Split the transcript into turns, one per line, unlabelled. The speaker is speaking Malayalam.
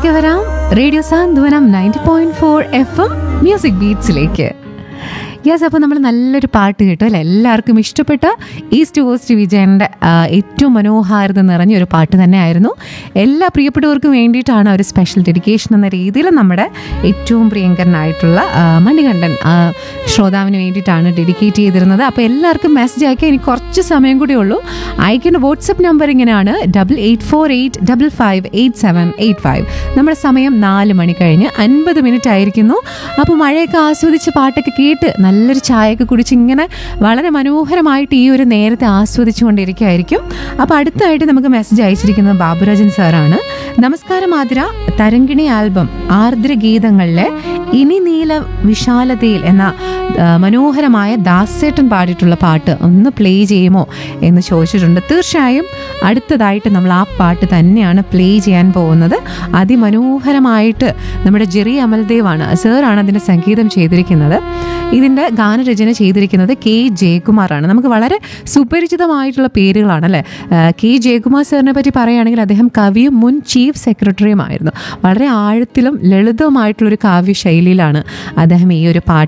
തിരികെ വരാം radio Santhwanam ninety point four F M music ബീറ്റ്സിലേക്ക് യെസ് അപ്പോൾ നമ്മൾ നല്ലൊരു പാട്ട് കേട്ടു അല്ലേ എല്ലാവർക്കും ഇഷ്ടപ്പെട്ട ഈസ്റ്റ് കോസ്റ്റ് വിജയൻ്റെ ആ, ഏറ്റവും മനോഹാരിത നിറഞ്ഞ ഒരു പാട്ട് തന്നെയായിരുന്നു എല്ലാ പ്രിയപ്പെട്ടവർക്കും വേണ്ടിയിട്ടാണ് ഒരു സ്പെഷ്യൽ ഡെഡിക്കേഷൻ എന്ന രീതിയിൽ നമ്മുടെ ഏറ്റവും പ്രിയങ്കരനായിട്ടുള്ള ആ, മണികണ്ഠൻ ആ, ശ്രോതാവിന് വേണ്ടിയിട്ടാണ് ഡെഡിക്കേറ്റ് ചെയ്തിരുന്നത് അപ്പോൾ എല്ലാവർക്കും മെസ്സേജ് അയക്കാൻ ഇനി കുറച്ച് സമയം കൂടി ഉള്ളൂ അയക്കേണ്ട വാട്സപ്പ് നമ്പർ ഇങ്ങനെയാണ് double eight four eight double five eight seven eight five നമ്മുടെ സമയം നാല് മണി കഴിഞ്ഞ് അൻപത് മിനിറ്റ് ആയിരിക്കുന്നു അപ്പോൾ മഴയൊക്കെ ആസ്വദിച്ച് പാട്ടൊക്കെ കേട്ട് നല്ലൊരു ചായയൊക്കെ കുടിച്ച് ഇങ്ങനെ വളരെ മനോഹരമായിട്ട് ഈ ഒരു നേരത്തെ ആസ്വദിച്ചുകൊണ്ടിരിക്കുകയായിരിക്കും അപ്പോൾ അടുത്തായിട്ട് നമുക്ക് മെസ്സേജ് അയച്ചിരിക്കുന്നത് ബാബുരാജൻ സാറാണ് നമസ്കാരം ആതിര തരങ്കിണി ആൽബം ആർദ്ര ഗീതങ്ങളിലെ ഇനി നീല വിശാലതയിൽ എന്ന ആ, മനോഹരമായ ദാസേട്ടൻ പാടിയിട്ടുള്ള പാട്ട് ഒന്ന് പ്ലേ ചെയ്യുമോ എന്ന് ചോദിച്ചിട്ടുണ്ട് തീർച്ചയായും അടുത്തതായിട്ട് നമ്മൾ ആ പാട്ട് തന്നെയാണ് പ്ലേ ചെയ്യാൻ പോകുന്നത് അതിമനോഹരമായിട്ട് നമ്മുടെ ജെറി അമൽദേവാണ് സാറാണ് അതിൻ്റെ സംഗീതം ചെയ്തിരിക്കുന്നത് ഇതിൻ്റെ ഗാനരചന ചെയ്തിരിക്കുന്നത് കെ ജയകുമാറാണ് നമുക്ക് വളരെ സുപരിചിതമായിട്ടുള്ള പേരുകളാണ് അല്ലേ ആ, കെ ജയകുമാർ സാറിനെ പറ്റി പറയുകയാണെങ്കിൽ അദ്ദേഹം കവിയും മുൻ ചീഫ് സെക്രട്ടറിയുമായിരുന്നു വളരെ ആഴത്തിലും ലളിതവുമായിട്ടുള്ളൊരു കാവ്യ ശൈലിയിലാണ് അദ്ദേഹം ഈ ഒരു പാട്ട്